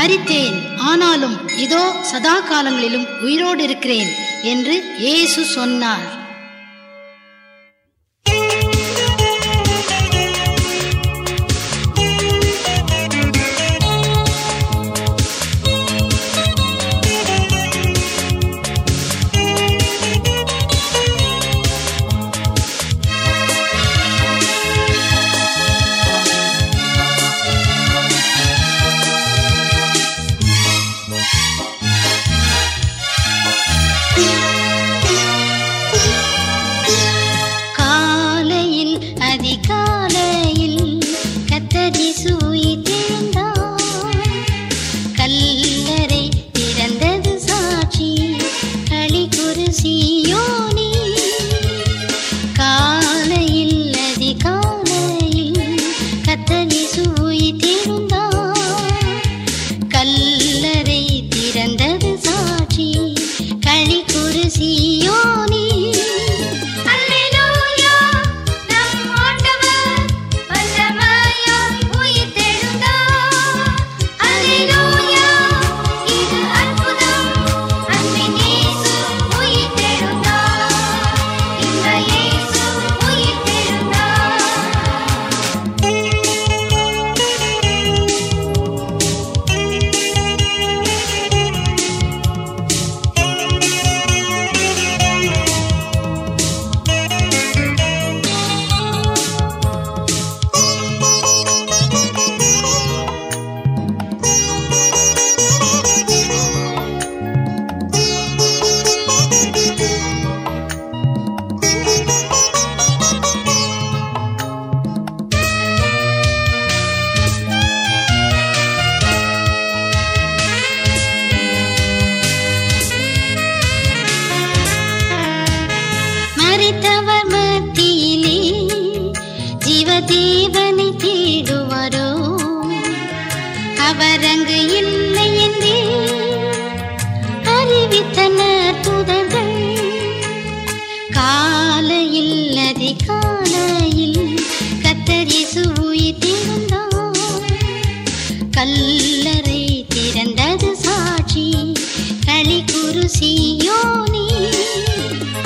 மரித்தேன் ஆனாலும் இதோ சதா காலங்களிலும் உயிரோடு இருக்கிறேன் என்று இயேசு சொன்னார் காலையில் அதிகாலையில் கத்தரி சூய் திறந்தார் கல்லறை திறந்தது சாட்சி களி குருசியோனி காலையில் அதிகாலையில் கத்தரி சூய் திறந்தார் கல்லறை திறந்தது சாட்சி களி குருசியோனி அல்லேலூயா நம் ஆண்டவர் வல்லமையாய் உயிர்த்தெழுந்தார் அல்லேலூயா இது அற்புதம் அன்பின் இயேசு உயிர்த்தெழுந்தார் இந்த இயேசு உயிர்த்தெழுந்தார் மறித்தவர் மத்தியிலே ஜீவதேவனை தேடுவாரோ அவர் அங்கு இல்லை என்றே அறிவித்தனர் தூதர்கள் காலையில் அதிகாலையில் கத்தரி உயிர் திறந்தார் கல்லறை திறந்தது சாட்சி களி குருசியோனி